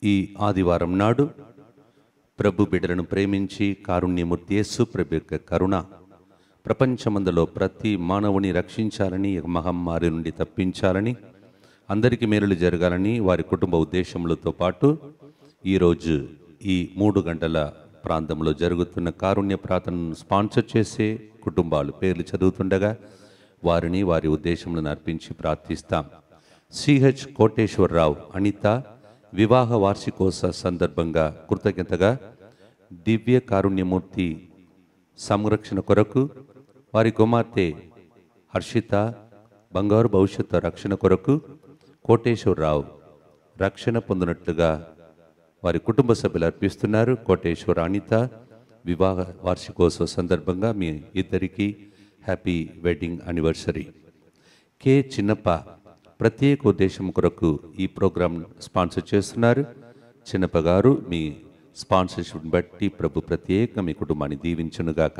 ఈ ఆదివారం నాడు ప్రభు బిడ్డలను ప్రేమించి కారుణ్యమూర్తి యేసు ప్రభు యొక్క కరుణ ప్రపంచమందులో ప్రతి మానవుని రక్షించాలని ఈ మహమ్మారి నుండి తప్పించాలని అందరికీ మేలులు జరగాలని వారి కుటుంబ ఉద్దేశములతో పాటు ఈరోజు ఈ మూడు గంటల ప్రాంతంలో జరుగుతున్న కారుణ్య ప్రార్థనను స్పాన్సర్ చేసే కుటుంబాలు పేర్లు చదువుతుండగా వారిని వారి ఉద్దేశములను అర్పించి ప్రార్థిస్తాం సిహెచ్ కోటేశ్వరరావు అనిత వివాహ వార్షికోత్సవ సందర్భంగా కృతజ్ఞతగా దివ్య కారుణ్యమూర్తి సంరక్షణ కొరకు వారి కుమార్తె హర్షిత బంగారు భవిష్యత్తు రక్షణ కొరకు కోటేశ్వరరావు రక్షణ పొందినట్లుగా వారి కుటుంబ సభ్యులు అర్పిస్తున్నారు కోటేశ్వర అనిత వివాహ వార్షికోత్సవ సందర్భంగా మీ ఇద్దరికీ హ్యాపీ వెడ్డింగ్ యానివర్సరీ కె చిన్నప్ప ప్రత్యేక ఉద్దేశం కొరకు ఈ ప్రోగ్రాం స్పాన్సర్ చేస్తున్నారు చిన్నప్ప గారు మీ స్పాన్సర్షిప్ బట్టి ప్రభు ప్రత్యేక మీ కుటుంబాన్ని దీవించునుగాక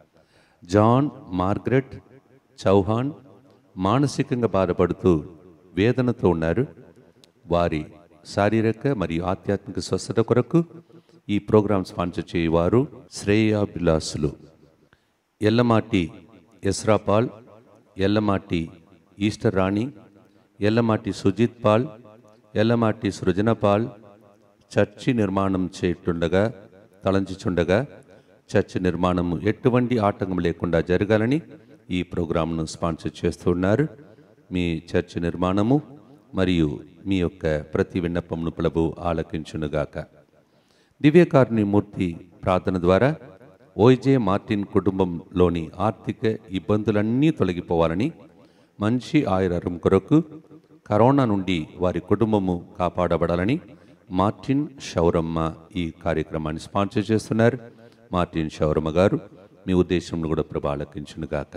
జాన్ మార్గరెట్ చౌహాన్ మానసికంగా బాధపడుతూ వేదనతో ఉన్నారు వారి శారీరక మరియు ఆధ్యాత్మిక స్వస్థత కొరకు ఈ ప్రోగ్రాం స్పాన్సర్ చేయవారు శ్రేయాభిలాసులు Yellamati Esrapaul Yellamati Esther Rani Yellamati Sujith Paul Yellamati Srujana Paul church నిర్మాణం చేయుండగా తలంచుచుండగా చర్చి నిర్మాణం ఎటువంటి ఆటంకం లేకుండా జరగాలని ఈ ప్రోగ్రాంను స్పాన్సర్ చేస్తున్నారు మీ చర్చి నిర్మాణము మరియు మీ యొక్క ప్రతి విన్నపమును ప్రభు ఆలకించునుగాక దివ్యకారుని మూర్తి ప్రార్థన ద్వారా ఓయిజే మార్టిన్ కుటుంబంలోని ఆర్థిక ఇబ్బందులన్నీ తొలగిపోవాలని మంచి ఆయురం కొరకు కరోనా నుండి వారి కుటుంబము కాపాడబడాలని మార్టిన్ షౌరమ్మ ఈ కార్యక్రమాన్ని స్పాన్సర్ చేస్తున్నారు మార్టిన్ షౌరమ్మ గారు మీ ఉద్దేశంలో కూడా ప్రభాలకించునుగాక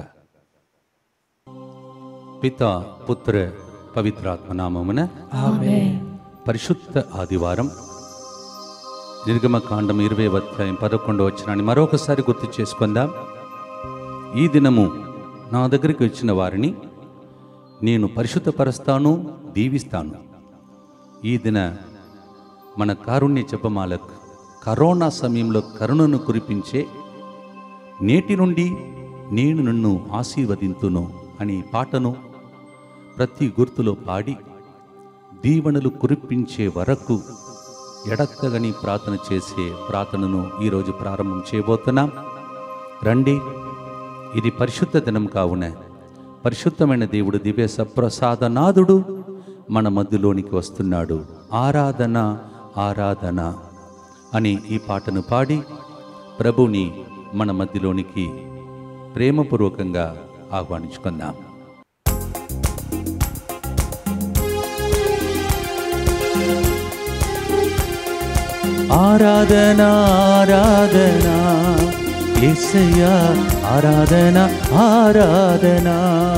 పిత పుత్ర పవిత్రాత్మ నామమున పరిశుద్ధ ఆదివారం నిర్గమకాండం ఇరవై అధ్యాయం పదకొండు వచ్చినాన్ని మరొకసారి గుర్తు చేసుకుందాం ఈ దినము నా దగ్గరికి వచ్చిన వారిని నేను పరిశుద్ధపరుస్తాను దీవిస్తాను ఈ దిన మన కారుణ్య జపమాలకు కరోనా సమయంలో కరుణను కురిపించే నేటి నుండి నేను నన్ను ఆశీర్వదింతును అనే పాటను ప్రతి గుర్తులో పాడి దీవెనలు కురిపించే వరకు ఎడక్కగని ప్రార్థన చేసే ప్రార్థనను ఈరోజు ప్రారంభం చేయబోతున్నాం రండి ఇది పరిశుద్ధ దినం కావున పరిశుద్ధమైన దేవుడు దివ్య సప్రసాదనాథుడు మన మధ్యలోనికి వస్తున్నాడు ఆరాధన ఆరాధన అని ఈ పాటను పాడి ప్రభుని మన మధ్యలోనికి ప్రేమపూర్వకంగా ఆహ్వానించుకుందాం ఆరాధన ఆరాధన యేసయ్యా ఆరాధన ఆరాధన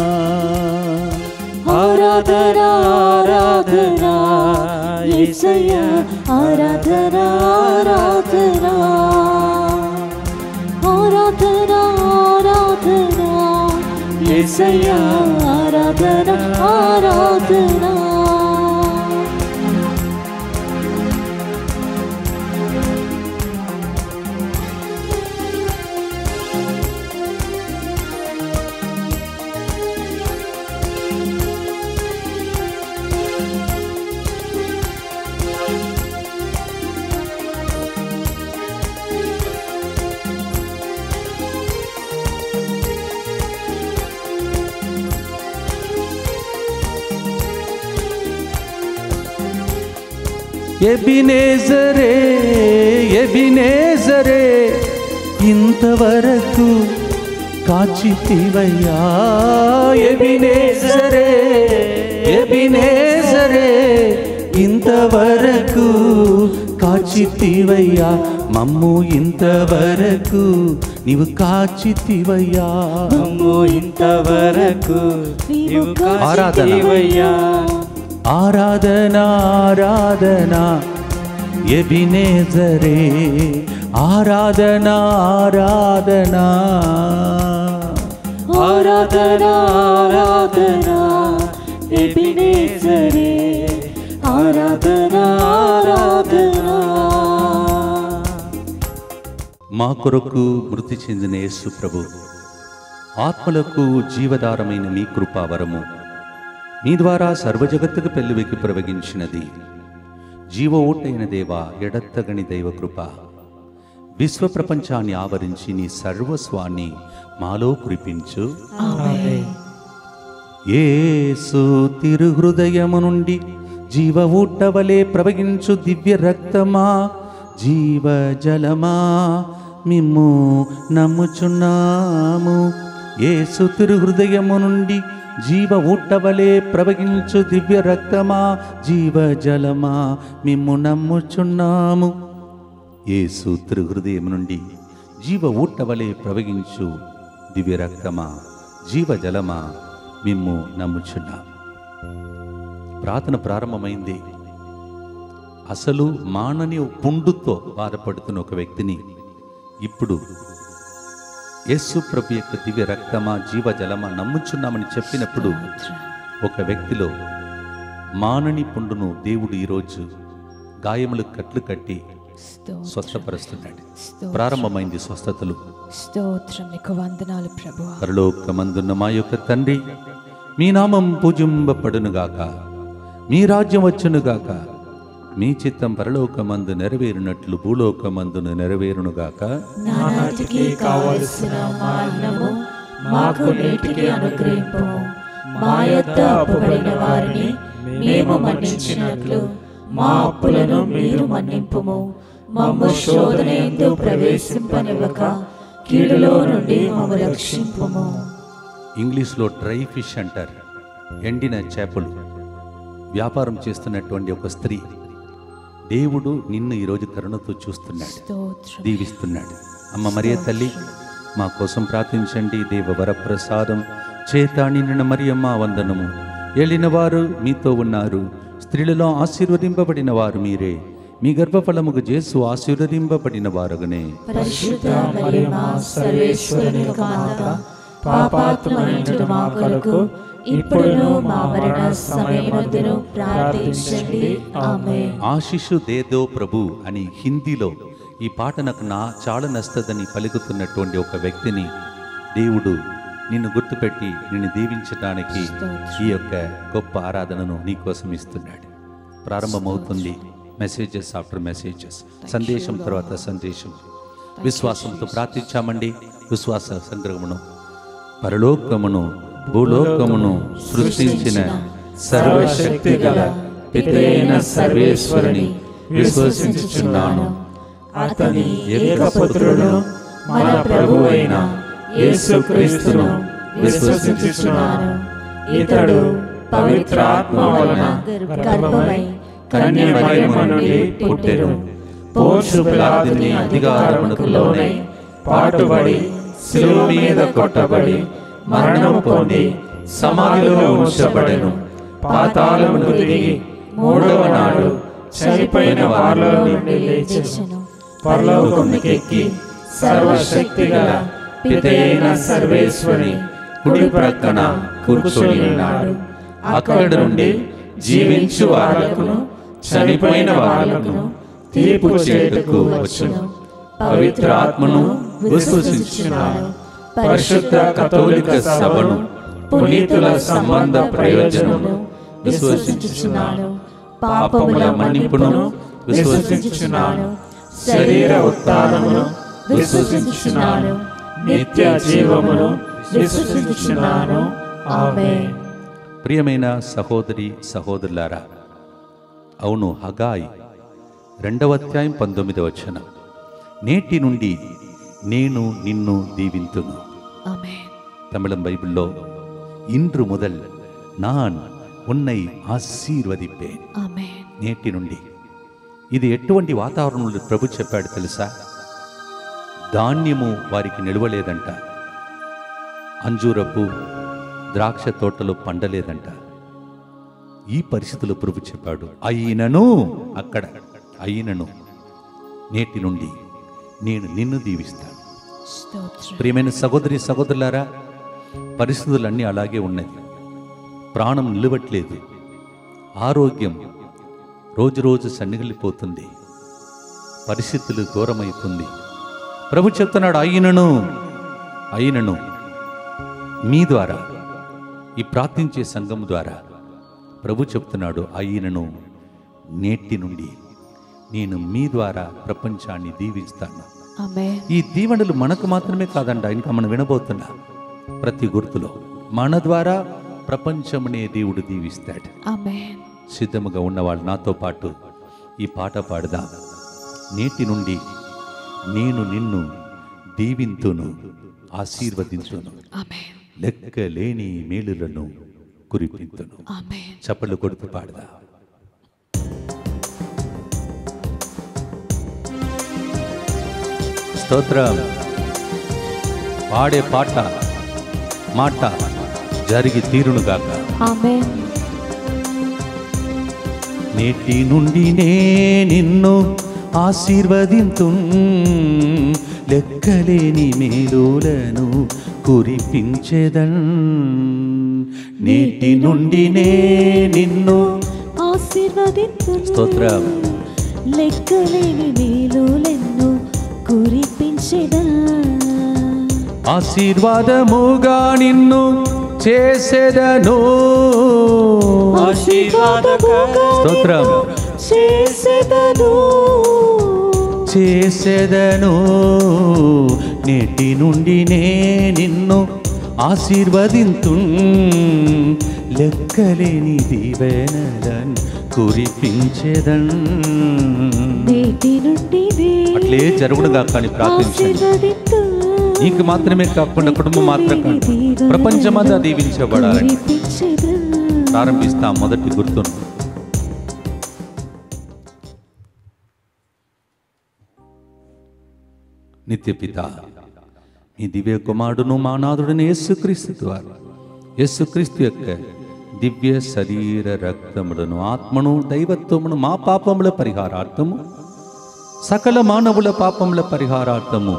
ఆరాధన ఆరాధన యేసయ్య ఆరాధన ఆరాధన ఆరాధన ఆరాధన యేసయ్య ఆరాధన ఆరాధన ఎబినేజరే ఎబినేజరే ఇంతవరకు కాచితివయ్యా ఎబినేజరే ఎబినేజరే ఇంతవరకు కాచితివయ్యా మమ్ము ఇంతవరకు నీవు కాచితివయ్యా మమ్ము ఇంతవరకు నీవు ఆరాధన. కాచితివయ్యా. ఆరాధన ఆరాధన ఎబినేజరే ఆరాధన ఆరాధన ఆరాధన ఆరాధన ఎబినేజరే ఆరాధన ఆరాధన మా కొరకు మృతి చెందిన యేసు ప్రభు ఆత్మలకు జీవధారమైన మీ కృపావరము మీ ద్వారా సర్వజగత్తుకు పెళ్ళివికి ప్రవగించినది జీవ ఓటైన దేవా ఎడత్తగని దైవ కృప విశ్వ ప్రపంచాన్ని ఆవరించి నీ సర్వస్వాన్ని మాలో కురిపించు యేసు తిరుహృదయము నుండి జీవ ఊటవలే ప్రవగించు దివ్య రక్తమా జీవ జలమా మిమ్ము నమ్ముచున్నాము యేసు తిరుహృదయము నుండి జీవ ఊటవలే ప్రవగించు దివ్య రక్తమా జీవ జలమా మిమ్ము నమ్ముచున్నాము యేసు తిరుహృదయం నుండి జీవ ఊటవలే ప్రవగించు దివ్య రక్తమా జీవ జలమా మిమ్ము నమ్ముచున్నాం ప్రార్థన ప్రారంభమైంది అసలు మానని పుండుతో బాధపడుతున్న ఒక వ్యక్తిని ఇప్పుడు యేసు ప్రభు యొక్క దివ్య రక్తమా జీవ జలమా నమ్ముచున్నామని చెప్పినప్పుడు ఒక వ్యక్తిలో మానని పుండును దేవుడు ఈరోజు గాయములు కట్లు కట్టి స్వస్థపరుస్తున్నాడు ప్రారంభమైంది స్వస్థతలు స్తోత్రం నీకు వందనాలు ప్రభువా పరలోకమందున్న మా యొక్క తండ్రి మీ నామం పూజింపబడునుగాక మీ రాజ్యం వచ్చునుగాక మీ చిత్తం పరలోకమందు నెరవేరునట్లు భూలోకమందును నెరవేరునుగాక నానాటికి కావలసిన మా అన్నము మాకు నేటికి అనుగ్రహింపము మా యొద్ద అప్పుబడిన వారిని మేము మన్నించినట్లు మా అప్పులను మీరు మన్నింపుము మమ్ము శోధన ఎందు ప్రవేశింపనివ్వక కీడులో నుండి మమ్ము రక్షింపుము ఇంగ్లీష్లో డ్రై ఫిష్ అంటారు ఎండిన చేపలు వ్యాపారం చేస్తున్నటువంటి ఒక స్త్రీ దేవుడు నిన్ను ఈరోజు కరుణతో చూస్తున్నాడు స్తోత్రం దీవిస్తున్నాడు అమ్మ మరియ తల్లి మా కోసం ప్రార్థించండి దేవ వరప్రసాదం చేత నిన్న మరియమ్మ వందనము ఏలిన వారు మీతో ఉన్నారు స్త్రీలలో ఆశీర్వదింపబడిన వారు మీరే మీ గర్భఫలముకు జేసు ఆశీర్వదింపబడిన వారుగనే పరిశుద్ధ మరియమా సర్వేశ్వరుని యొక్క మాత పాపాత్మనుడు మా కొరకు ఇప్పుడును మా మరణ సమయమందును ప్రార్థించండి ఆమె ఆశిషు దేదో ప్రభు అని హిందీలో ఈ పాట నాకు నా చాలా నస్తదని పలుకుతున్నటువంటి ఒక వ్యక్తిని దేవుడు నిన్ను గుర్తుపెట్టి నిన్ను దీవించడానికి ఈ యొక్క గొప్ప ఆరాధనను నీకోసం ఇస్తున్నాడు ప్రారంభమవుతుంది మెసేజెస్ ఆఫ్టర్ మెసేజెస్ సందేశం తర్వాత సందేశం విశ్వాసంతో ప్రార్థించామండి విశ్వాస సంగ్రహమును పరలోకమును భూలోకమును సృష్టించిన సర్వశక్తి గల పితైన సర్వేశ్వరుని విశ్వసించుచున్నాను అతని ఏకపుత్రుడు మన ప్రభు అయిన యేసుక్రీస్తును విశ్వసించుచున్నాను ఇతడు పవిత్రాత్మ వలన గర్భమై కన్య మరియమ్మ నుండి పుట్టెను పోన్సు పిలాతుని అధికారమునకు లోనై పాటుబడి శిలువ మీద కొట్టబడి మరణము పొంది సమాధిలో ఉంచబడెను పాతాళమును దిగి మూడవ నాడు చనిపోయిన వారిలో నుండి లేచెను పరలోకమునికి సర్వశక్తి గల పితైన సర్వేశ్వరి కుడి ప్రక్కన కూర్చొని ఉన్నాడు అక్కడి నుండి జీవించు వాళ్లకును చనిపోయిన వాళ్లకును తీర్పు చేటుకు వచ్చును పవిత్రాత్మను విశ్వసించున్నాను పరిశుద్ధ కథోలిక సభను పునీతుల సంబంధ ప్రయోజనము విశ్వసించుచున్నాను పాపముల మన్నిపును విశ్వసించుచున్నాను శరీర ఉత్థానమును విశ్వసించుచున్నాను నిత్య జీవమును విశ్వసించుచున్నాను ఆమె ప్రియమైన సహోదరి సహోదరులారా అవును హగాయ్ రెండవ అధ్యాయం పంతొమ్మిదవ వచనం నేటి నుండి నేను నిన్ను దీవింతును ఆమె తమిళం బైబిల్లో ఇండ్రు முதல் நான் உன்னை ఆశీర్వదిப்பேன் ఆమె నేటి నుండి ఇది ఎటువంటి వాతావరణంలో ప్రభు చెప్పాడు తెలుసా ధాన్యము వారికి నిలవలేదంట అంజూరపు ద్రాక్ష తోటలో పండలేదంట ఈ పరిస్థితుల్లో ప్రభు చెప్పాడు అయినను అక్కడ అయినను నేటి నుండి నేను నిన్ను దీవిస్తాను స్తోత్రం ప్రియమైన సహోదరి సహోదరులారా పరిస్థితులన్నీ అలాగే ఉన్నాయి ప్రాణం నిలవట్లేదు ఆరోగ్యం రోజు రోజు సన్నిగిలిపోతుంది పరిస్థితులు దూరమవుతుంది ప్రభు చెప్తున్నాడు అయినను అయినను మీ ద్వారా ఈ ప్రార్థించే సంఘం ద్వారా ప్రభు చెప్తున్నాడు అయినను నేటి నుండి నేను మీ ద్వారా ప్రపంచాన్ని దీవిస్తాను ఆమేన్ ఈ దీవెనలు మనకు మాత్రమే కాదంట ఇంకా మనం వినబోతున్నా ప్రతి గుర్తులో మన ద్వారా ప్రపంచమునే దేవుడు దీవిస్తాడు ఆమేన్ సిద్ధముగా ఉన్నవాళ్ళు నాతో పాటు ఈ పాట పాడదాం నేటి నుండి నేను నిన్ను దీవింతును ఆశీర్వదించును ఆమేన్ లెక్క లేని మేలులను కురిపింతును ఆమేన్ చప్పళ్ళు కొడుతూ పాడదా స్తోత్రం పాడే పాట మాట జరిగి తీరునుగాక ఆమేన్ నేటి నుండి నే నిన్ను ఆశీర్వదింతు లెక్కలేని మేలులను కురిపించేదన్ నేటి నుండి నే నిన్ను ఆశీర్వదించు స్తోత్రం లెక్కలేని మేలులెన్నో కురిపించెదా ఆశీర్వాదముగా నిన్ను చేసేదను ఆశీర్వాదముగా స్తోత్రం చేసెదను చేసేదను నేటి నుండి నే నిన్ను ఆశీర్వదింతు లెక్కలేని దీవెనలన్ కురిపించేదన్ నేటి నుండి అట్లే జరుగునుగా కానీ ప్రార్థించండి ఆశీర్వదించు నీకు మాత్రమే కాకుండా కుటుంబం మాత్రం కాదు ప్రపంచమంతా దీవించబడాలని కురిపించెదా ప్రారంభిస్తాం మొదటి గుర్తును నిత్యపిత మీ దివ్య కుమారుడును మా నాథుడిని యేసుక్రీస్తు ద్వారా యేసుక్రీస్తు యొక్క దివ్య శరీర రక్తములను ఆత్మను దైవత్వమును మా పాపముల పరిహారార్థము సకల మానవుల పాపముల పరిహారార్థము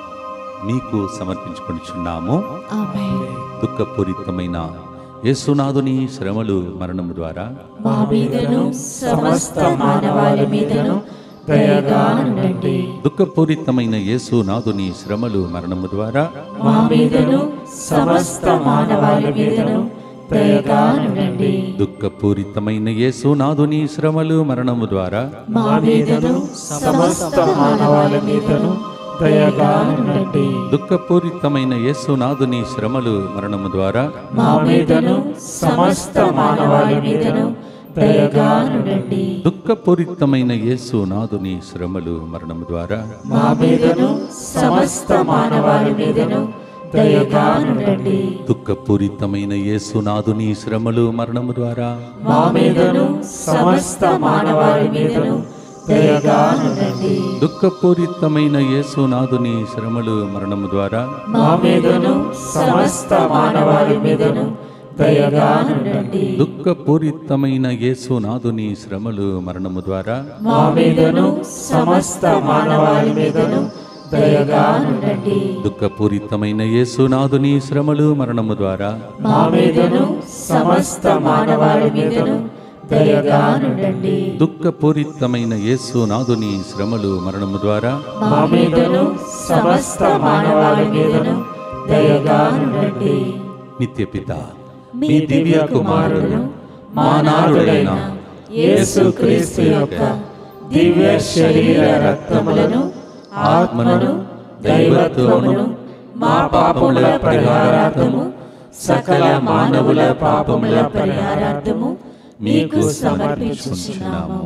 మీకు సమర్పించుకొనిచున్నాము ఆమేన్ దుఃఖపూరితమైన యేసునాథుని శ్రమలు మరణము ద్వారా మా మీదను సమస్త మానవాళి మీదను దయగా ఉండండి దుఃఖపూరితమైన యేసునాథుని శ్రమలు మరణము ద్వారా మా మీదను సమస్త మానవాళి మీదను దయగా ఉండండి దుఃఖపూరితమైన యేసునాథుని శ్రమలు మరణము ద్వారా మా మీదను సమస్త మానవాళి మీదను దయగా ఉండండి దుఃఖపూరితమైన యేసునాథుని శ్రమలు మరణము ద్వారా మా మీదను సమస్త మానవాళి మీదను దయగా ఉండండి దుఃఖపూరితమైన యేసునాథుని శ్రమలు మరణము ద్వారా మా మీదను సమస్త మానవాళి మీదను దయగా ఉండండి దుఃఖపూరితమైన యేసునాథుని శ్రమలు మరణము ద్వారా మా మీదను సమస్త మానవాళి మీదను దయగా ఉండండి దుఃఖపూరితమైన యేసునాథుని శ్రమలు మరణము ద్వారా మా మీదను సమస్త మానవాళి మీదను దయగా ఉండండి దుఃఖపూరితమైన యేసునాథుని శ్రమలు మరణము ద్వారా మా మీదను సమస్త మానవాళి మీదను దయగా ఉండండి దుఃఖపూరితమైన యేసునాథుని శ్రమలు మరణము ద్వారా మా మీదను సమస్త మానవాళి మీదను దయగా ఉండండి దుఃఖపూరితమైన యేసునాథుని శ్రమలు మరణము ద్వారా మా మీదను సమస్త మానవాళి మీదను దయగా ఉండండి నిత్యపిత మీ దివ్య కుమారుడు మా నాథుడైన యేసుక్రీస్తు యొక్క దివ్య శరీర రక్తములను ఆత్మను దైవత్వమును మా పాపముల పరిహారార్థము సకల మానవుల పాపముల పరిహారార్థము మీకు సమర్పించుచున్నాము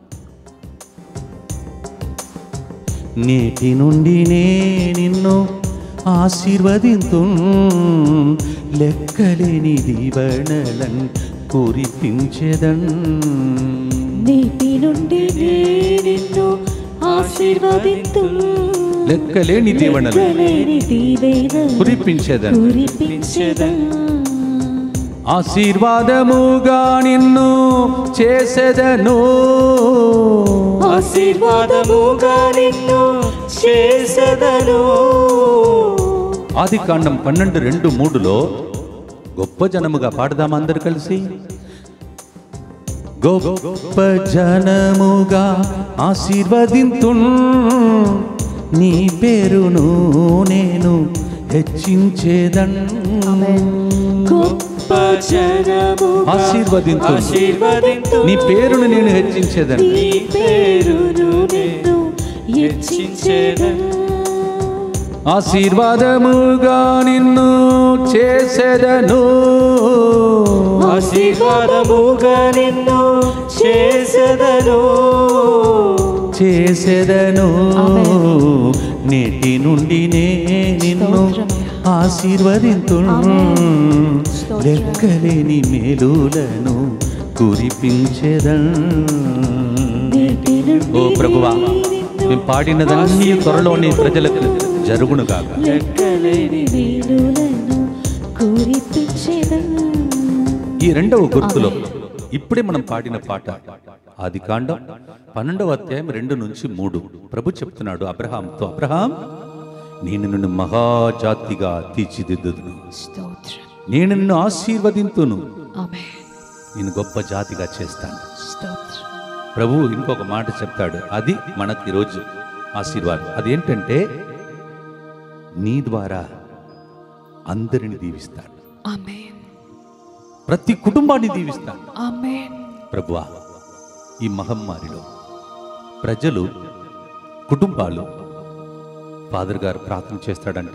నేటి నుండి నే నిన్ను ఆశీర్వదింతు లెక్కలేని దీవెనలన్ కురిపించెదన్ నీటి నుండి నే నిన్ను ఆశీర్వదింతు లెక్కలేని దీవెనలు లెక్కలేని దీవెనలు కురిపించెదన్ కురిపించెదా ఆశీర్వాదముగా నిన్ను చేసెదను ఆశీర్వాదముగా నిన్ను చేసెదను ఆది కాండం పన్నెండు రెండు మూడులో గొప్ప జనముగా పాడదాం అందరు కలిసి గొప్ప జనముగా ఆశీర్వదింతు నీ పేరును నేను హెచ్చించేదన్ గొప్ప జనము ఆశీర్వదింతు ఆశీర్వదింతు నీ పేరును నేను హెచ్చించేదన్ నీ పేరును నిన్ను హెచ్చించేదను ఆశీర్వాదముగా నిన్ను చేసేదను ఆశీర్వాదముగా నిన్ను చేసెదను చేసేదను నేటి నుండి నే నిన్ను ఆశీర్వదింతు లెక్కలేని మేలులను కురిపించేదన్ నేటి నుండి ఓ ప్రభువా మేము పాడినదన్నీ త్వరలోని ప్రజలకు జరుగును కాక లెక్కలేని వీలులను కురిపించెదను ఈ రెండవ గుర్తులో ఇప్పుడే మనం పాడిన పాట ఆది కాండం పన్నెండవ అధ్యాయం రెండు నుంచి మూడు ప్రభు చెప్తున్నాడు అబ్రహాంతో అబ్రహాం నేను నిన్ను మహాజాతిగా తీర్చిదిద్దును స్తోత్రం నేను నిన్ను ఆశీర్వదింతును ఆమేన్ నేను గొప్ప జాతిగా చేస్తాను స్తోత్రం ప్రభు ఇంకొక మాట చెప్తాడు అది మనకి ఈరోజు ఆశీర్వాదం అదేంటంటే నీ ద్వారా అందరిని దీవిస్తాడు ఆమేన్ ప్రతి కుటుంబాన్ని దీవిస్తాడు ఆమేన్ ప్రభువా ఈ మహమ్మారిలో ప్రజలు కుటుంబాలు ఫాదర్ గారు ప్రార్థన చేస్తాడంట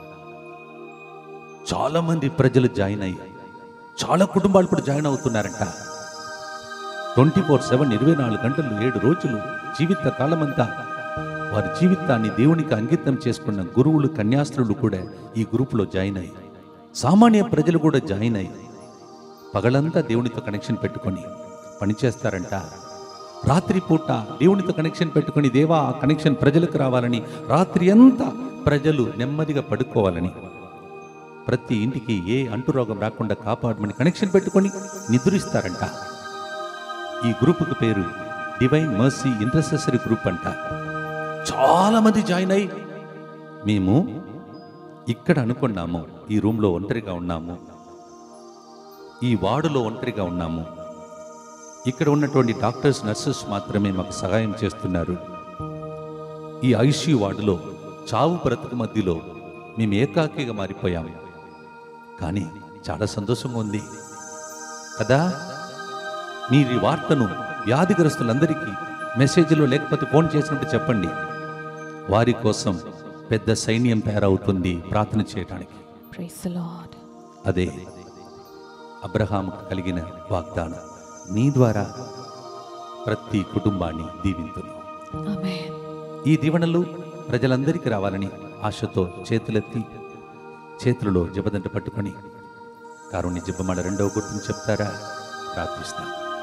చాలా మంది ప్రజలు జాయిన్ అయ్యి చాలా కుటుంబాలు ఇప్పుడు జాయిన్ అవుతున్నారంట ట్వంటీ ఫోర్ సెవెన్ ఇరవై నాలుగు గంటలు ఏడు రోజులు జీవిత కాలమంతా వారి జీవితాన్ని దేవునికి అంకితం చేసుకున్న గురువులు కన్యాస్త్రులు కూడా ఈ గ్రూపులో జాయిన్ అయ్యి సామాన్య ప్రజలు కూడా జాయిన్ అయ్యి పగలంతా దేవునితో కనెక్షన్ పెట్టుకొని పనిచేస్తారంట రాత్రి పూట దేవునితో కనెక్షన్ పెట్టుకొని దేవా ఆ కనెక్షన్ ప్రజలకు రావాలని రాత్రి అంతా ప్రజలు నెమ్మదిగా పడుకోవాలని ప్రతి ఇంటికి ఏ అంటురోగం రాకుండా కాపాడమని కనెక్షన్ పెట్టుకొని నిద్రిస్తారంట ఈ గ్రూపుకి పేరు డివైన్ మర్సీ ఇంటర్సెసరీ గ్రూప్ అంట చాలా మంది జాయిన్ అయ్యి మేము ఇక్కడ అనుకున్నాము ఈ రూమ్లో ఒంటరిగా ఉన్నాము ఈ వార్డులో ఒంటరిగా ఉన్నాము ఇక్కడ ఉన్నటువంటి డాక్టర్స్ నర్సెస్ మాత్రమే మాకు సహాయం చేస్తున్నారు ఈ ఐసీయూ వార్డులో చావు బ్రతుకు మధ్యలో మేము ఏకాకిగా మారిపోయాము కానీ చాలా సంతోషంగా ఉంది కదా మీరు ఈ వార్తను వ్యాధిగ్రస్తులందరికీ మెసేజ్లో లేకపోతే ఫోన్ చేసినప్పుడు చెప్పండి వారి కోసం పెద్ద సైన్యం తయారవుతుంది ప్రార్థన చేయడానికి ప్రైజ్ ది లార్డ్ అదే అబ్రహాముకు కలిగిన వాగ్దానం నీ ద్వారా ప్రతి కుటుంబాన్ని దీవింతును ఆమేన్ ఈ దీవెనలు ప్రజలందరికీ రావాలని ఆశతో చేతులెత్తి చేతులలో జబదంట పట్టుకొని కారుణ్య జబ్బమాడ రెండవ గుర్తుని చెప్తారా ప్రార్థిస్తా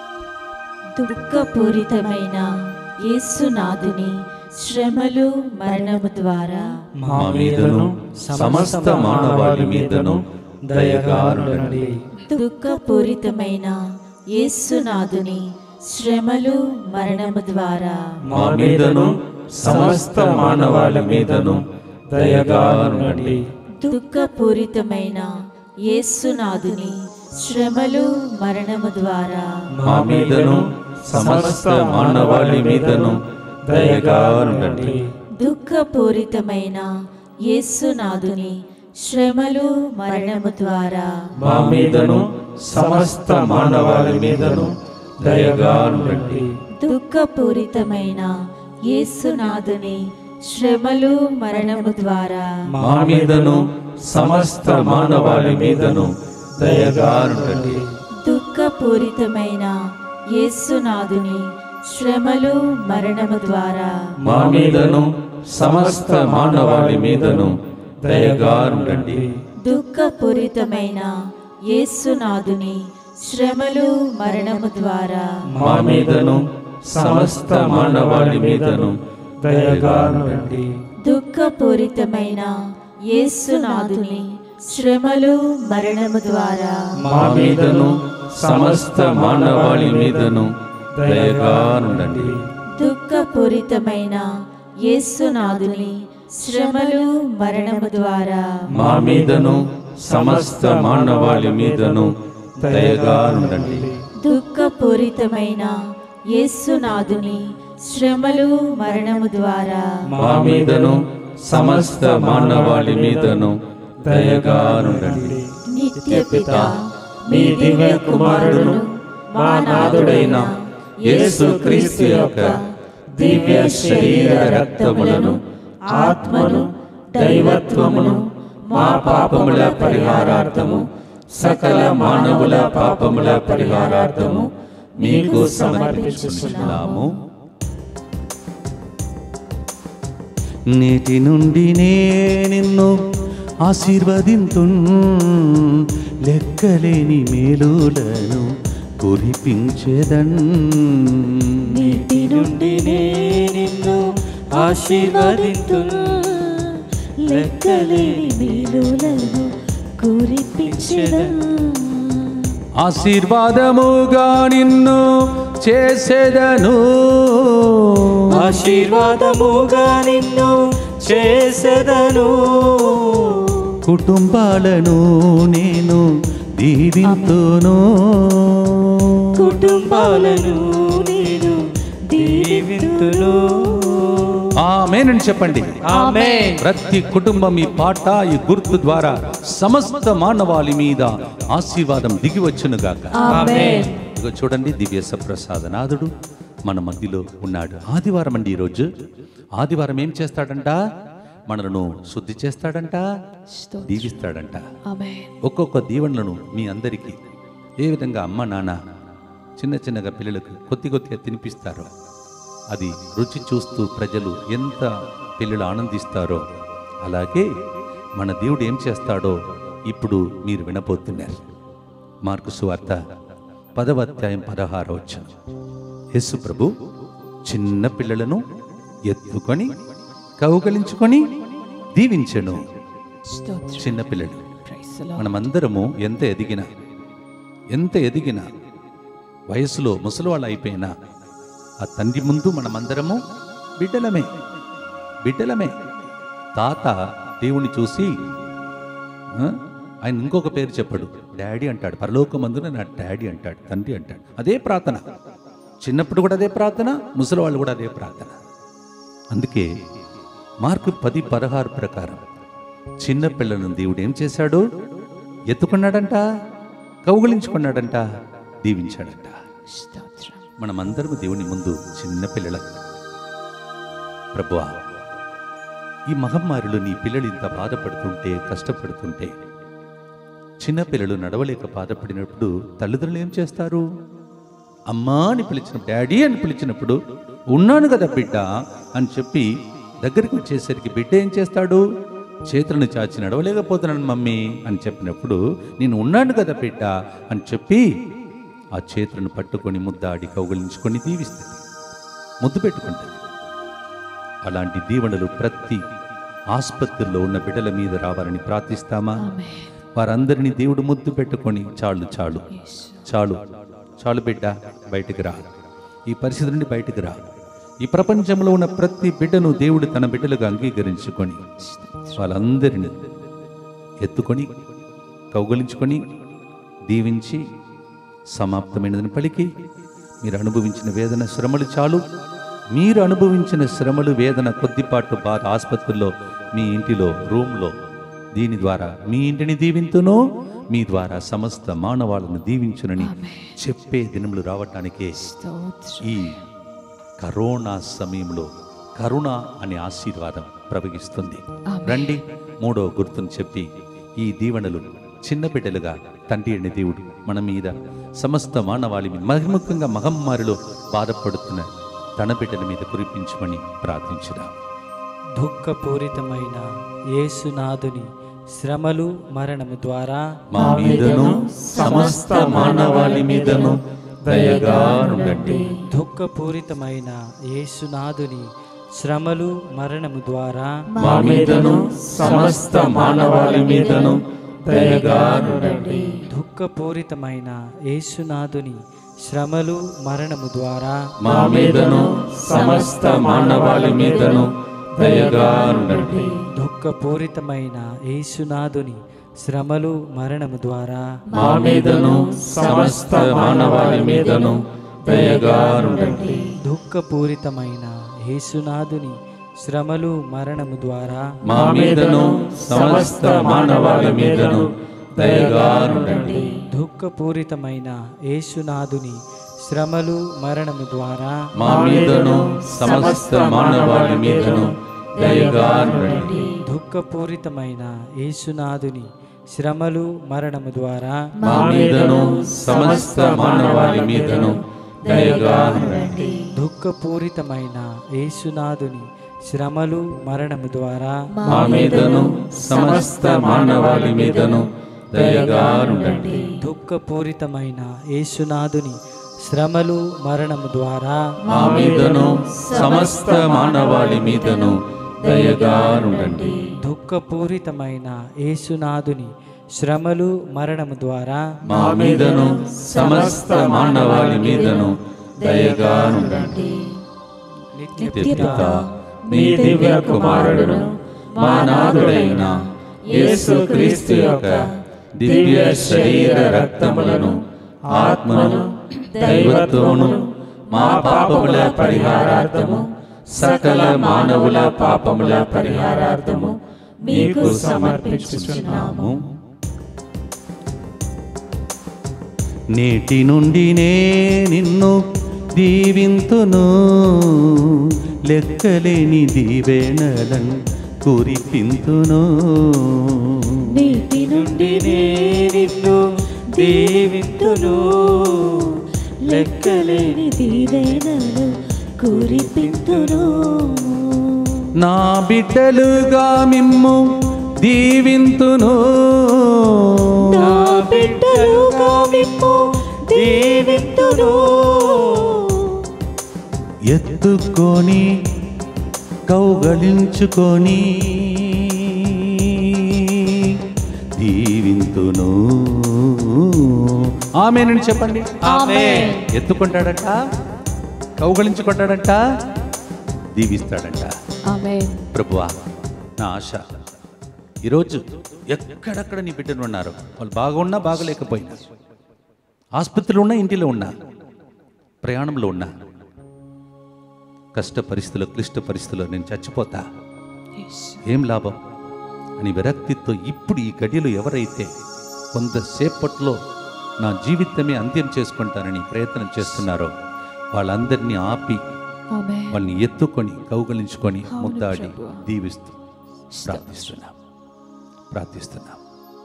దుఃఖపూరితమైన యేసునాథుని శ్రమలు మరణము ద్వారా మా మీదను సమస్త మానవాళి మీదను దయగారుండండి దుఃఖపూరితమైన యేసునాథుని శ్రమలు మరణము ద్వారా మా మీదను సమస్త మానవాళి మీదను దయగానుండండి దుఃఖపూరితమైన యేసునాథుని శ్రమలు మరణము ద్వారా మా మీదను సమస్త మానవాళి మీదను దయగానుండండి దుఃఖపూరితమైన యేసునాథుని శ్రమలు మరణము ద్వారా మా మీదను సమస్త మానవాళి మీదను దయగానుండండి దుఃఖపూరితమైన యేసునాథుని శ్రమలు మరణము ద్వారా మా మీదను సమస్త మానవాళి మీదను దయగానుండండి దుఃఖపూరితమైన యేసునాథుని శ్రమలు మరణము ద్వారా మా మీదను సమస్త మానవాళి మీదను దయగానుండండి దుఃఖపూరితమైన యేసునాథుని శ్రమలు మరణము ద్వారా మా మీదను సమస్త మానవాళి మీదను దయగానుండండి దుఃఖపూరితమైన యేసునాథుని శ్రమలు మరణము ద్వారా మా మీదను సమస్త మానవాళి మీదను దయగానుండండి దుఃఖపూరితమైన యేసునాథుని శ్రమలు మరణము ద్వారా మా మీదను సమస్త మానవాళి మీదను దయగానుండండి దుఃఖపూరితమైన యేసునాథుని శ్రమలు మరణము ద్వారా మా మీదను సమస్త మానవాళి మీదను దయగా నుండండి నిత్య పిత మీ దివ్య కుమారుడును మా నాథుడైన యేసు క్రీస్తు యొక్క దివ్య శరీర రక్తములను ఆత్మను దైవత్వమును మా పాపముల పరిహారార్థము సకల మానవుల పాపముల పరిహారార్థము మీకు సమర్పించుచున్నాము నేటి నుండి నే నిన్ను ఆశీర్వదింతు లెక్కలేని మేలులను కురిపించేదన్ నీటి నుండి నే నిన్ను ఆశీర్వదింతు లెక్కలేని మేలులను కురిపించెదను ఆశీర్వాదముగా నిన్ను చేసేదను ఆశీర్వాదముగా నిన్ను చేసెదను కుటుంబాలను నేను దీవింతును కుటుంబాలను నేను దీవింతును ఆమెనని చెప్పండి ఆమె ప్రతి కుటుంబం ఈ పాట ఈ గుర్తు ద్వారా సమస్త మానవాళి మీద ఆశీర్వాదం దిగి వచ్చునుగాక ఆమేన్ ఇదిగో చూడండి దివ్య సప్రసాదనాథుడు మన మధ్యలో ఉన్నాడు ఆదివారం అండి ఈరోజు ఆదివారం ఏం చేస్తాడంట మనలను శుద్ధి చేస్తాడంట దీవిస్తాడంట ఒక్కొక్క దీవెనలను మీ అందరికీ ఏ విధంగా అమ్మ నాన్న చిన్న చిన్నగా పిల్లలకు కొద్ది కొద్దిగా తినిపిస్తారో అది రుచి చూస్తూ ప్రజలు ఎంత పిల్లలు ఆనందిస్తారో అలాగే మన దేవుడు ఏం చేస్తాడో ఇప్పుడు మీరు వినబోతున్నారు మార్కు సువార్త పదవ అధ్యాయం పదహారో వచ్చాను యేసు ప్రభు చిన్న పిల్లలను ఎత్తుకొని కౌగలించుకొని దీవించెను చిన్న పిల్లలు మనమందరము ఎంత ఎదిగినా ఎంత ఎదిగినా వయసులో ముసలివాళ్ళు అయిపోయినా ఆ తండ్రి ముందు మనమందరము బిడ్డలమే బిడ్డలమే తాత దేవుని చూసి ఆ, ఆయన ఇంకొక పేరు చెప్పాడు డాడీ అంటాడు పరలోకమందున నా డాడీ అంటాడు తండ్రి అంటాడు అదే ప్రార్థన చిన్నప్పుడు కూడా అదే ప్రార్థన ముసలి వాళ్ళు కూడా అదే ప్రార్థన అందుకే మార్కు పది పదహారు ప్రకారం చిన్న పిల్లలను దేవుడు ఏం చేశాడు ఎత్తుకున్నాడంట కౌగులించుకున్నాడంట దీవించాడంట మనమందరం దేవుని ముందు చిన్న పిల్లల ప్రభువా ఈ మహమ్మారిలో నీ పిల్లలు ఇంత బాధపడుతుంటే కష్టపడుతుంటే చిన్న పిల్లలు నడవలేక బాధపడినప్పుడు తల్లిదండ్రులు ఏం చేస్తారు అమ్మా అని పిలిచిన డాడీ అని పిలిచినప్పుడు ఉన్నాను కదా బిడ్డ అని చెప్పి దగ్గరికి వచ్చేసరికి బిడ్డ ఏం చేస్తాడు చేతులను చాచి నడవలేకపోతున్నాను మమ్మీ అని చెప్పినప్పుడు నేను ఉన్నాను కదా బిడ్డ అని చెప్పి ఆ చేతులను పట్టుకొని ముద్దాడి కౌగలించుకొని దీవిస్తుంది ముద్దు పెట్టుకుంటుంది అలాంటి దీవెనలు ప్రతి ఆసుపత్రిలో ఉన్న బిడ్డల మీద రావాలని ప్రార్థిస్తామా వారందరినీ దేవుడు ముద్దు పెట్టుకొని చాలు చాలు చాలు చాలు బిడ్డ బయటికి రా ఈ పరిస్థితి నుండి బయటికి రా ఈ ప్రపంచంలో ఉన్న ప్రతి బిడ్డను దేవుడు తన బిడ్డలుగా అంగీకరించుకొని వాళ్ళందరినీ ఎత్తుకొని కౌగలించుకొని దీవించి సమాప్తమైనదని పలికి మీరు అనుభవించిన వేదన శ్రమలు చాలు మీరు అనుభవించిన శ్రమలు వేదన కొద్దిపాటు బాధ ఆసుపత్రిలో మీ ఇంటిలో రూమ్లో దీని ద్వారా మీ ఇంటిని దీవింతును మీ ద్వారా సమస్త మానవాళను దీవించునని చెప్పే దినములు రావటానికే ఈ కరోనా సమయంలో కరుణ అనే ఆశీర్వాదం ప్రవహిస్తుంది రండి మూడో గుర్తును చెప్పి ఈ దీవెనలు చిన్న బిడ్డలుగా తండ్రి అనే దేవుడు మన మీద సమస్త మానవాళి మీద మహిముఖంగా మహమ్మారిలో బాధపడుతున్న తన బిడ్డల మీద కురిపించమని ప్రార్థించుదాం దుఃఖపూరితమైన యేసునాథుని శ్రమలు మరణము ద్వారా మా మీదను సమస్త మానవాళి మీదను దయగా నుండండి దుఃఖపూరితమైన యేసునాథుని శ్రమలు మరణము ద్వారా మా మీదను సమస్త మానవాళి మీదను దయగా నుండండి దుఃఖపూరితమైన యేసునాథుని శ్రమలు మరణము ద్వారా మా మీదను సమస్త మానవాళి మీదను దయగా నుండండి దుఃఖపూరితమైన యేసునాథుని శ్రమలు మరణము ద్వారా మా మీదను సమస్త మానవాళి మీదను దయగా ఉండండి దుఃఖపూరితమైన యేసునాథుని శ్రమలు మరణము ద్వారా మా మీదను సమస్త మానవాళి మీదను దయగా ఉండండి దుఃఖపూరితమైన యేసునాథుని శ్రమలు మరణము ద్వారా మా మీదను సమస్త మానవాళి మీదను దయగా ఉండండి దుఃఖపూరితమైన యేసునాథుని శ్రమలు మరణము ద్వారా మా మీదను సమస్త మానవాళి మీదను దయగా ఉండండి దుఃఖపూరితమైన యేసునాథుని శ్రమలు మరణము ద్వారా మా మీదను సమస్త మానవాళి మీదను దయగా ఉండండి దుఃఖపూరితమైన యేసునాథుని శ్రమలు మరణము ద్వారా మా మీదను సమస్త మానవాళి మీదను దయగా ఉండండి దుఃఖపూరితమైన యేసునాథుని శ్రమలు మరణము ద్వారా మా మీదను సమస్త మానవాళి మీదను దయగా ఉండండి నిత్యపిత మీ దివ్య కుమారుడు మా నాథుడైన యేసు క్రీస్తు యొక్క దివ్య శరీర రక్తములను ఆత్మను దైవత్వమును మా పాపముల పరిహారార్థము సకల మానవుల పాపముల పరిహారార్థము మీకు సమర్పించుచున్నాము నేటి నుండి నే నిన్ను దీవింతును లెక్కలేని దీవెనలన్ కురిపింతును నీటి నుండి నిన్ను దీవింతును లెక్కలేని దీవెనలు కురిపింతును నా బిడ్డలుగా మిమ్ము దీవింతును నా బిడ్డలుగా మిమ్ము దీవింతును ఎత్తుకొని కౌగలించుకొని దీవింతును ఆమెనని చెప్పండి ఆమేన్. ఎత్తుకుంటాడట కౌగలించుకుంటాడంట దీవిస్తాడంట ఆమేన్ ప్రభువా నా ఆశ ఈరోజు ఎక్కడెక్కడ నీ బిడ్డలు ఉన్నారు వాళ్ళు బాగున్నా బాగలేకపోయినా ఆసుపత్రిలో ఉన్నా ఇంటిలో ఉన్నా ప్రయాణంలో ఉన్నా కష్ట పరిస్థితుల్లో క్లిష్ట పరిస్థితుల్లో నేను చచ్చిపోతా ఏం లాభం అని విరక్తితో ఇప్పుడు ఈ గడిలో ఎవరైతే కొంతసేపట్లో నా జీవితమే అంత్యం చేసుకుంటానని ప్రయత్నం చేస్తున్నారో వాళ్ళందరినీ ఆపి ఆమేన్ వాళ్ళని ఎత్తుకొని కౌగలించుకొని ముద్దాడి దీవిస్తూ ప్రార్థిస్తున్నాం ప్రార్థిస్తున్నాం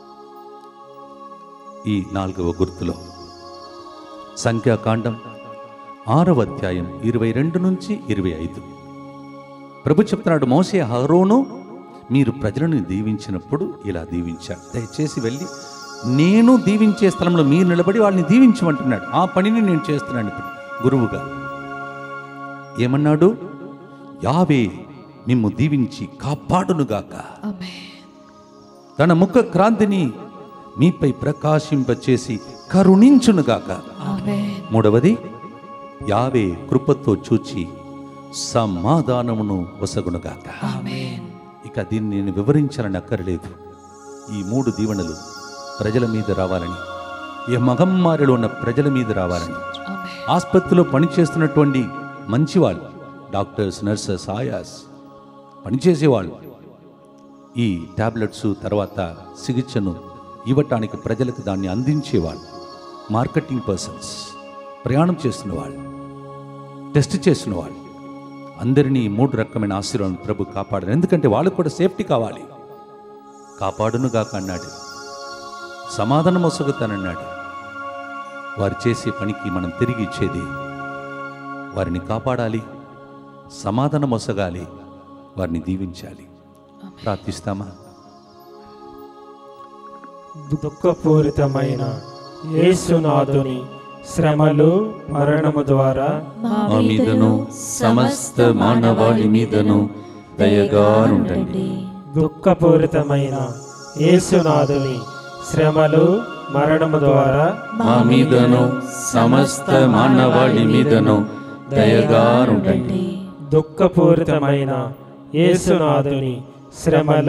ఈ నాలుగవ గుర్తులో సంఖ్యాకాండం ఆరవ అధ్యాయం ఇరవై రెండు నుంచి ఇరవై ఐదు ప్రభు చెప్తున్నాడు మోసే హరోను మీరు ప్రజలను దీవించినప్పుడు ఇలా దీవించాడు దయచేసి వెళ్ళి నేను దీవించే స్థలంలో మీరు నిలబడి వాళ్ళని దీవించమంటున్నాడు ఆ పనిని నేను చేస్తున్నాను ఇప్పుడు గురువుగా ఏమన్నాడు యావే మిమ్ము దీవించి కాపాడునుగాక ఆమేన్ తన ముఖ క్రాంతిని మీపై ప్రకాశింపచేసి కరుణించునుగాక ఆమేన్ మూడవది యావే కృపతో చూచి సమాధానమును వసగునుగాక ఆమేన్ ఇక దీన్ని నేను వివరించాలని అక్కర్లేదు ఈ మూడు దీవెనలు ప్రజల మీద రావాలని ఈ మగమ్మారిలో ఉన్న ప్రజల మీద రావాలని ఆమేన్ ఆసుపత్రిలో పనిచేస్తున్నటువంటి మంచివాళ్ళు డాక్టర్స్ నర్సెస్ ఆయాస్ పనిచేసేవాళ్ళు ఈ టాబ్లెట్స్ తర్వాత చికిత్సను ఇవ్వటానికి ప్రజలకు దాన్ని అందించేవాళ్ళు మార్కెటింగ్ పర్సన్స్ ప్రయాణం చేస్తున్న వాళ్ళు టెస్ట్ చేస్తున్న వాళ్ళు అందరినీ ఈ మూడు రకమైన ఆశీర్వాదం ప్రభు కాపాడారు ఎందుకంటే వాళ్ళకు కూడా సేఫ్టీ కావాలి కాపాడును గాక అన్నాడు సమాధానం వసగుతానన్నాడు వారు చేసే పనికి మనం తిరిగి ఇచ్చేది వారిని కాపాడాలి సమాధానం వసగాలి వారిని దీవించాలి ప్రార్థిస్తామా దుఃఖపూరితమైన యేసునాథుని శ్రమలు మరణము ద్వారా మా మా మీదను సమస్త మానవాళి మీదను దయగా ఉండండి దుఃఖపూరితమైన యేసునాథుని శ్రమలు మరణము ద్వారా మా మీదను సమస్త మానవాళి మీదను దయగా ఉండండి దుఃఖపూరితమైన యేసునాథుని శ్రమలు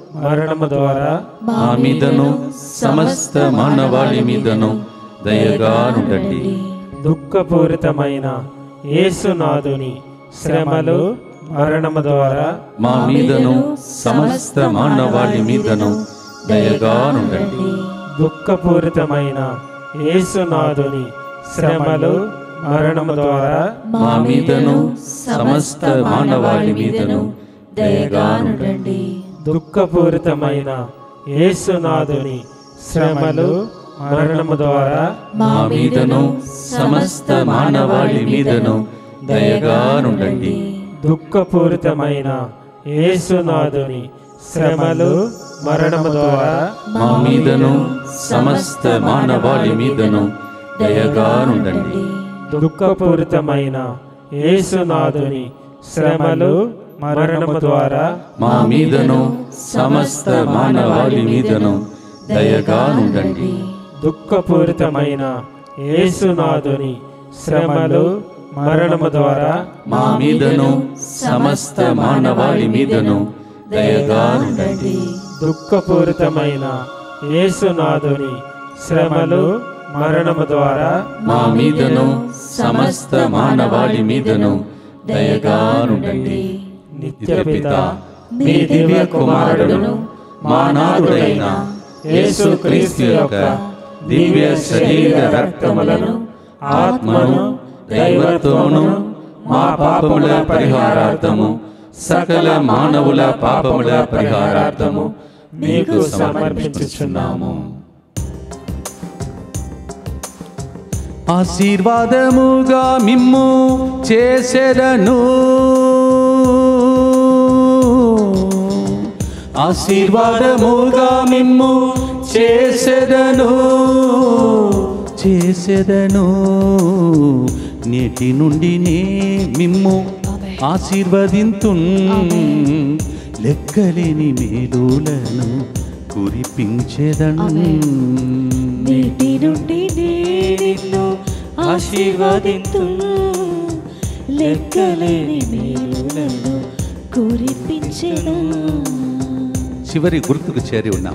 మరణము ద్వారా మా మీదను సమస్త మానవాళి మీదను దయగా నుండండి దుఃఖపూరితమైన యేసునాథుని శ్రమలు మరణము ద్వారా మా మీదను సమస్త మానవాళి మీదను దయగా నుండండి దుఃఖపూరితమైన యేసునాథుని శ్రమలు మరణము ద్వారా మా మీదను సమస్త మానవాళి మీదను దయగా నుండండి దుఃఖపూరితమైన యేసునాథుని శ్రమలు మరణము ద్వారా మా మీదను సమస్త మానవాళి మీదను దయగా నుండండి దుఃఖపూరితమైన యేసునాథుని శ్రమలు మరణము ద్వారా మా మీదను సమస్త మానవాళి మీదను దయగా నుండండి దుఃఖపూరితమైన యేసునాథుని శ్రమలు మరణము ద్వారా మా మీదను సమస్త మానవాళి మీదను దయగా నుండండి దుఃఖపూరితమైన యేసునాథుని శ్రమలు మరణము ద్వారా మా మీదను సమస్త మానవాళి మీదను దయగా నుండండి దుఃఖపూరితమైన యేసునాథుని శ్రమలు మరణము ద్వారా మా మీదను సమస్త మానవాళి మీదను దయగా నుండండి నిత్యపిత మీ దివ్య కుమారుడును మా నాథుడైన యేసుక్రీస్తు యొక్క దివ్య శరీర రక్తములను ఆత్మను దైవత్వమును మా పాపముల పరిహారార్థము సకల మానవుల పాపముల పరిహారార్థము మీకు సమర్పించుచున్నాము ఆశీర్వాదముగా మిమ్ము చేసెదను ఆశీర్వాదముగా మిమ్ము చేసెదను చేసెదను నేటి నుండి నే మిమ్ము ఆశీర్వదింతు లెక్కలేని మేలులను కురిపించెదను నేటి నుండి నేను ఆశీర్వదింతు లెక్కలేని మేలులను కురిపించెను చివరి గుర్తుకు చేరి ఉన్నాం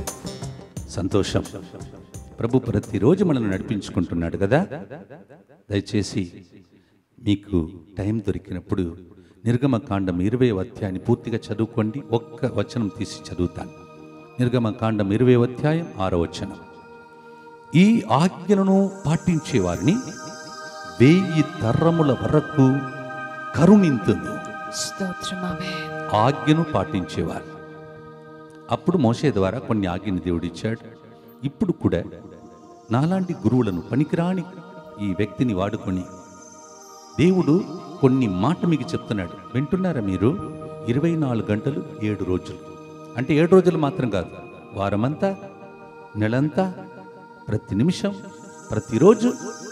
సంతోషం ప్రభు ప్రతిరోజు మనల్ని నడిపించుకుంటున్నాడు కదా దయచేసి మీకు టైం దొరికినప్పుడు నిర్గమకాండం ఇరవై అధ్యాయాన్ని పూర్తిగా చదువుకోండి ఒక్క వచనం తీసి చదువుతాను నిర్గమకాండం ఇరవై అధ్యాయం ఆరో వచనం ఈ ఆజ్ఞలను పాటించే వారిని వెయ్యి తరముల వరకు కరుణింతుంది స్తోత్రం ఆమేన్ ఆజ్ఞను పాటించేవారు అప్పుడు మోసే ద్వారా కొన్ని ఆజ్ఞని దేవుడిచ్చాడు ఇప్పుడు కూడా నాలాంటి గురువులను పనికిరాని ఈ వ్యక్తిని వాడుకొని దేవుడు కొన్ని మాట మీకు చెప్తున్నాడు వింటున్నారా మీరు ఇరవై నాలుగు గంటలు ఏడు రోజులు అంటే ఏడు రోజులు మాత్రం కాదు వారమంతా నెలంతా ప్రతి నిమిషం ప్రతిరోజు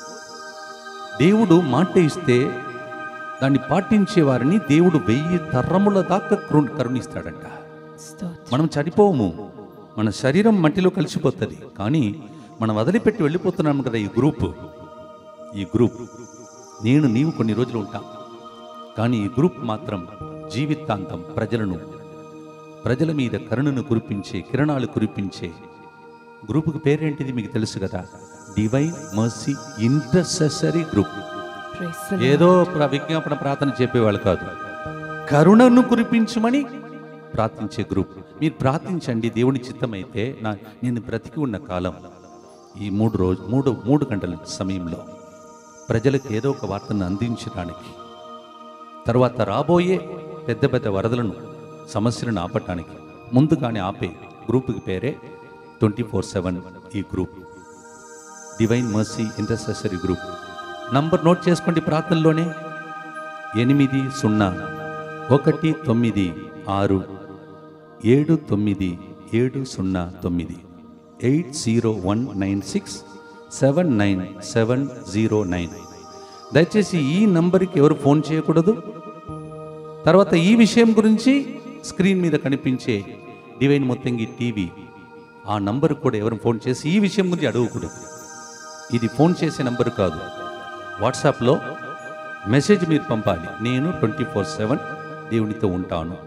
దేవుడు మాట ఇస్తే దాన్ని పాటించే వారిని దేవుడు వెయ్యి తరముల దాకా కరు- కరుణిస్తాడంట స్తోత్రం మనం చనిపోము మన శరీరం మట్టిలో కలిసిపోతుంది కానీ మనం వదిలిపెట్టి వెళ్ళిపోతున్నాం కదా ఈ గ్రూప్ ఈ గ్రూప్ నేను నీవు కొన్ని రోజులు ఉంటాం కానీ ఈ గ్రూప్ మాత్రం జీవితాంతం ప్రజలను ప్రజల మీద కరుణను కురిపించే కిరణాలు కురిపించే గ్రూపుకి పేరేంటిది మీకు తెలుసు కదా divine mercy intercessory group Praise the Lord. ఏదో ప్ర- విజ్ఞాపన ప్రార్థన చెప్పేవాళ్ళు కాదు కరుణను కురిపించమని ప్రార్థించే గ్రూప్ మీరు ప్రార్థించండి దేవుని చిత్తమైతే నా నేను బ్రతికి ఉన్న కాలం ఈ మూడు రోజు మూడు మూడు గంటల సమయంలో ప్రజలకు ఏదో ఒక వార్తను అందించడానికి తర్వాత రాబోయే పెద్ద పెద్ద వరదలను సమస్యలను ఆపటానికి ముందుగానే ఆపే గ్రూపుకి పేరే ట్వంటీ ఫోర్ సెవెన్ ఈ group divine mercy intercessory group number note చేసుకోండి ప్రార్థనలోనే ఎనిమిది సున్నా ఒకటి తొమ్మిది ఆరు ఏడు తొమ్మిది ఏడు సున్నా తొమ్మిది eight zero one nine six seven nine seven zero nine దయచేసి ఈ నంబర్కి ఎవరు ఫోన్ చేయకూడదు తర్వాత ఈ విషయం గురించి స్క్రీన్ మీద కనిపించే డివైన్ మొత్తంగి టీవీ ఆ నంబర్ కూడా ఎవరు ఫోన్ చేసి ఈ విషయం గురించి అడగకూడదు ఇది ఫోన్ చేసే నంబర్ కాదు వాట్సాప్లో మెసేజ్ మీరు పంపాలి నేను ట్వంటీ ఫోర్ సెవెన్ దేవునితో ఉంటాను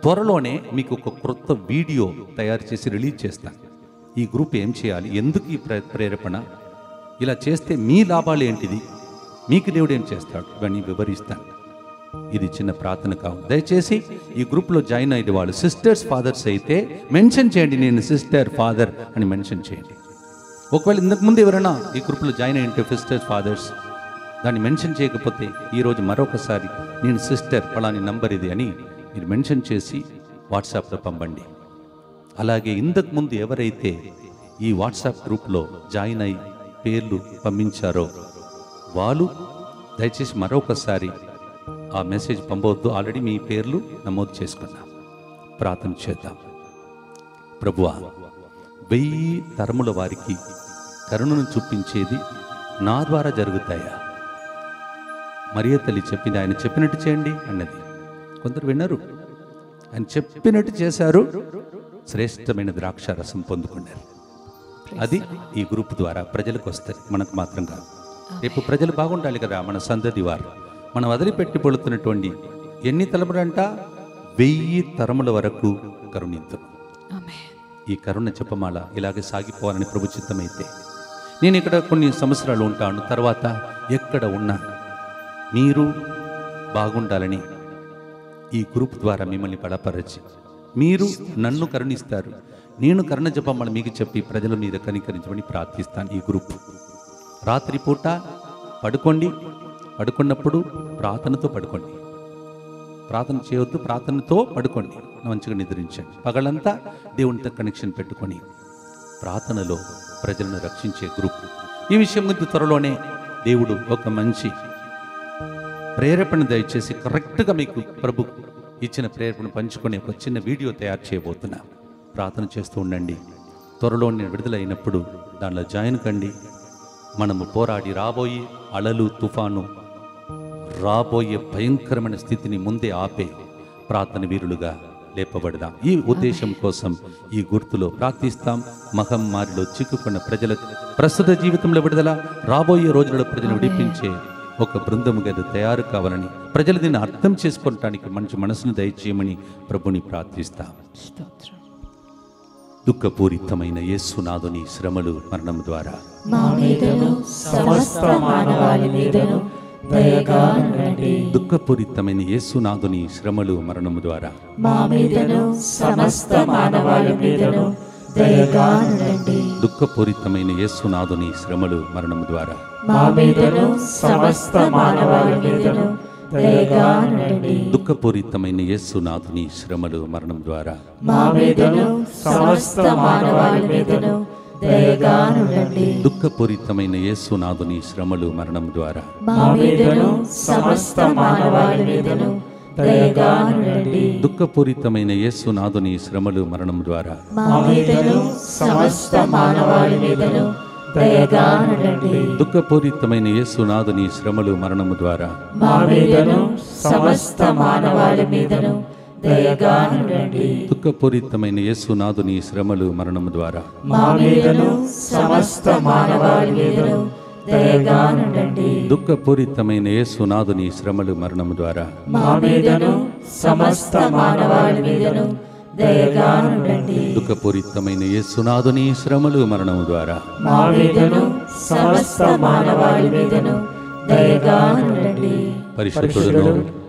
త్వరలోనే మీకు ఒక క్రొత్త వీడియో తయారు చేసి రిలీజ్ చేస్తాను ఈ గ్రూప్ ఏం చేయాలి ఎందుకు ఈ ప్రే ప్రేరేపణ ఇలా చేస్తే మీ లాభాలు ఏంటిది మీకు దేవుడు ఏం చేస్తాడు ఇవన్నీ వివరిస్తాను ఇది చిన్న ప్రార్థన కావు దయచేసి ఈ గ్రూప్లో జాయిన్ అయ్యే వాళ్ళు సిస్టర్స్ ఫాదర్స్ అయితే మెన్షన్ చేయండి నేను సిస్టర్ ఫాదర్ అని మెన్షన్ చేయండి ఒకవేళ ఇంతకుముందు ఎవరైనా ఈ గ్రూప్లో జాయిన్ అయ్యింటే సిస్టర్స్ ఫాదర్స్ దాన్ని మెన్షన్ చేయకపోతే ఈరోజు మరొకసారి నేను సిస్టర్ పలాని నంబర్ ఇది అని మీరు మెన్షన్ చేసి వాట్సాప్లో పంపండి అలాగే ఇంతకుముందు ఎవరైతే ఈ వాట్సాప్ గ్రూప్లో జాయిన్ అయి పేర్లు పంపించారో వాళ్ళు దయచేసి మరొకసారి ఆ మెసేజ్ పంపవద్దు ఆల్రెడీ మీ పేర్లు నమోదు చేసుకున్నాం ప్రార్థన చేద్దాం ప్రభువా వెయ్యి తరముల వారికి కరుణను చూపించేది నా ద్వారా జరుగుతాయా మరియ తల్లి చెప్పింది ఆయన చెప్పినట్టు చేయండి అన్నది కొందరు విన్నారు ఆయన చెప్పినట్టు చేశారు శ్రేష్టమైన ద్రాక్ష రసం పొందుకున్నారు అది ఈ గ్రూప్ ద్వారా ప్రజలకు వస్తుంది మనకు మాత్రం కాదు రేపు ప్రజలు బాగుండాలి కదా మన సందతి వారు మనం వదిలిపెట్టి పొడుతున్నటువంటి ఎన్ని తలములంట వెయ్యి తరముల వరకు కరుణింతును Amen. ఈ కరుణ చెప్పమాల ఇలాగే సాగిపోవాలని ప్రభు చిత్తమైతే నేను ఇక్కడ కొన్ని సంవత్సరాలు ఉంటాను తర్వాత ఎక్కడ ఉన్నా మీరు బాగుండాలని ఈ గ్రూప్ ద్వారా మిమ్మల్ని బలపరచి మీరు నన్ను కరుణిస్తారు నేను కరుణ జపమాల మీకు చెప్పి ప్రజల మీద కనికరించమని ప్రార్థిస్తాను ఈ గ్రూప్ రాత్రిపూట పడుకోండి పడుకున్నప్పుడు ప్రార్థనతో పడుకోండి ప్రార్థన చేయొద్దు ప్రార్థనతో పడుకోండి మంచిగా నిద్రించండి పగలంతా దేవునితో కనెక్షన్ పెట్టుకొని ప్రార్థనలో ప్రజలను రక్షించే గ్రూప్ ఈ విషయం గురించి త్వరలోనే దేవుడు ఒక మంచి ప్రేరేపణ దయచేసి కరెక్ట్గా మీకు ప్రభు ఇచ్చిన ప్రేరేపణ పంచుకొని ఒక చిన్న వీడియో తయారు చేయబోతున్నా ప్రార్థన చేస్తూ ఉండండి త్వరలో నేను విడుదలైనప్పుడు దానిలో జాయిన్ కండి మనము పోరాడి రాబోయే అలలు తుఫాను రాబోయే భయంకరమైన స్థితిని ముందే ఆపే ప్రార్థన వీరులుగా లేపబడదాం ఈ ఉద్దేశం కోసం ఈ గుర్తులో ప్రార్థిస్తాం మహమ్మారిలో చిక్కుకున్న ప్రజలకు ప్రస్తుత జీవితంలో విడుదల రాబోయే రోజులలో ప్రజలను విడిపించే ఒక బృందముగా అది తయారు కావాలని ప్రజలు దీన్ని అర్థం చేసుకోవటానికి మంచి మనసును దయచేయమని ప్రభుని ప్రార్థిస్తాం స్తోత్రం దుఃఖపూరితమైన యేసునాథుని శ్రమలు మరణం ద్వారా మా మీదను సమస్త మానవాళి మీదను దయగా ఉండండి దుఃఖపూరితమైన యేసునాథుని శ్రమలు మరణము ద్వారా మా మీదను సమస్త మానవాళి మీదను దయగా ఉండండి దుఃఖపూరితమైన యేసునాథుని శ్రమలు మరణము ద్వారా మా మీదను సమస్త మానవాళి మీదను దయగా ఉండండి దుఃఖపూరితమైన యేసునాథుని శ్రమలు మరణం ద్వారా మా మీదను సమస్త మానవాళి మీదను దయగా ఉండండి దుఃఖపూరితమైన యేసునాథుని శ్రమలు మరణం ద్వారా మా మీదను సమస్త మానవాళి మీదను దయగా ఉండండి దుఃఖపూరితమైన యేసునాథుని శ్రమలు మరణం ద్వారా మా మీదను సమస్త మానవాళి మీదను దయగా ఉండండి దుఃఖపూరితమైన యేసునాథుని శ్రమలు మరణము ద్వారా మా మీదను సమస్త మానవాళి మీదను దయగా ఉండండి దుఃఖపూరితమైన యేసునాథుని శ్రమలు మరణము ద్వారా మా మీదను సమస్త మానవాళి మీదను దయగా ఉండండి దుఃఖపూరితమైన యేసునాథుని శ్రమలు మరణము ద్వారా మా మీదను సమస్త మానవాళి మీదను దయగా ఉండండి దుఃఖపూరితమైన యేసునాథుని శ్రమలు మరణము ద్వారా మా మీదను సమస్త మానవాళి మీదను దయగా ఉండండి పరిశుద్ధుడును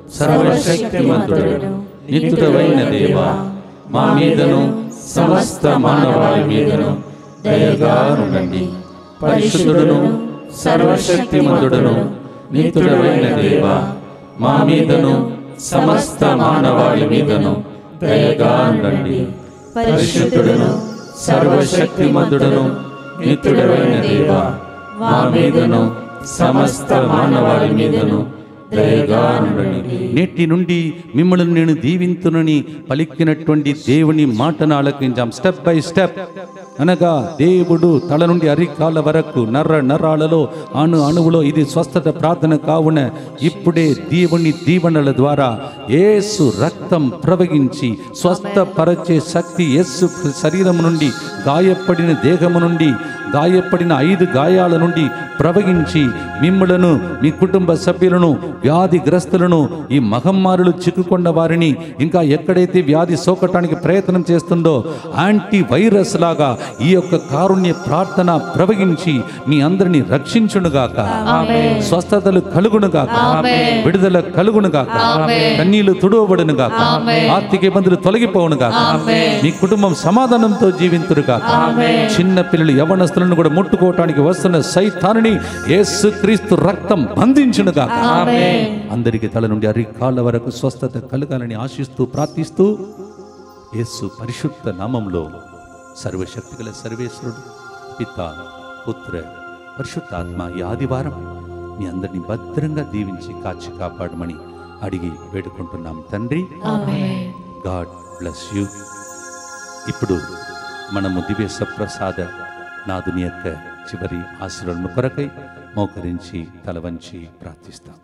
సర్వశక్తిమంతుడును నిత్యుడవైన దేవా మా మీదను సమస్త మానవాళి మీదను దయగా ఉండండి పరిశుద్ధుడును సర్వశక్తిమంతుడును నిత్యుడవైన దేవా మా మీదను సమస్త మానవాళి మీదను దయగా ఉండండి పరిశుద్ధుడును సర్వశక్తిమంతుడును నిత్యుడవైన దేవా మా మీదను సమస్త మానవాళి మీదను దయగా ఉండండి నేటి నుండి మిమ్మల్ని నేను దీవింతునని పలికినటువంటి దేవుని మాటను ఆలకించాం స్టెప్ బై స్టెప్ అనగా దేవుడు తల నుండి అరికాల వరకు నర్ర నరాలలో అణు అణువులో ఇది స్వస్థత ప్రార్థన కావున ఇప్పుడే దేవుని దీవెనల ద్వారా యేసు రక్తం ప్రవగించి స్వస్థపరచే శక్తి యేసు శరీరము నుండి గాయపడిన దేహము నుండి గాయపడిన ఐదు గాయాల నుండి ప్రవహించి మిమ్మలను మీ కుటుంబ సభ్యులను వ్యాధిగ్రస్తులను ఈ మహమ్మారులు చిక్కుకున్న వారిని ఇంకా ఎక్కడైతే వ్యాధి సోకటానికి ప్రయత్నం చేస్తుందో యాంటీ వైరస్ లాగా ఈ యొక్క కారుణ్య ప్రార్థన ప్రవహించి మీ అందరిని రక్షించునుగాక స్వస్థతలు కలుగునుగాక విడుదల కలుగునుగాక కన్నీళ్లు తుడవబడునుగాక ఆర్థిక ఇబ్బందులు తొలగిపోవునుగాక మీ కుటుంబం సమాధానంతో జీవింతురుగాక చిన్న పిల్లలు యవనస్తులను కూడా ముట్టుకోవటానికి వస్తున్న సైతాన్ని యేసు క్రీస్తు రక్తం బంధించునుగాక అందరికి తల నుండి అరికాళ్ళ వరకు స్వస్థత కలగాలని ఆశిస్తూ ప్రార్థిస్తూ యేసు పరిశుద్ధ నామంలో సర్వశక్తిగల సర్వేశ్వరుడు పిత పుత్ర పరిశుద్ధాత్మ ఈ ఆదివారం మీ అందరిని భద్రంగా దీవించి కాచి కాపాడమని అడిగి వేడుకుంటున్నాం తండ్రి గాడ్ బ్లెస్ యూ ఇప్పుడు మనము దివ్య సప్రసాద నాదుని యొక్క చివరి ఆశీర్వాదం కొరకై మోకరించి తల వంచి ప్రార్థిస్తాం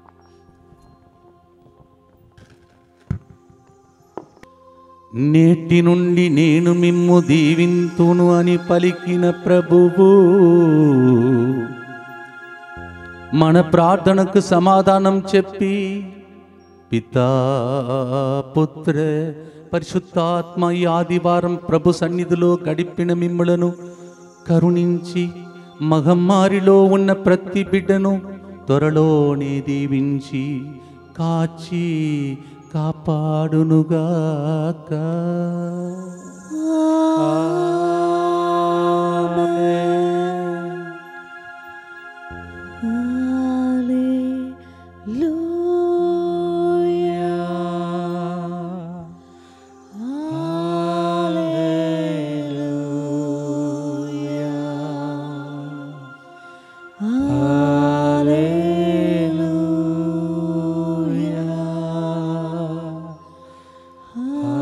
నేటి నుండి నేను మిమ్ము దీవింతును అని పలికిన ప్రభువు మన ప్రార్థనకు సమాధానం చెప్పి పితా పుత్ర పరిశుద్ధాత్మ ఈ ఆదివారం ప్రభు సన్నిధిలో గడిపిన మిమ్ములను కరుణించి మహమ్మారిలో ఉన్న ప్రతి బిడ్డను త్వరలోనే దీవించి కాచి కాపాడునుగాక Hallelujah.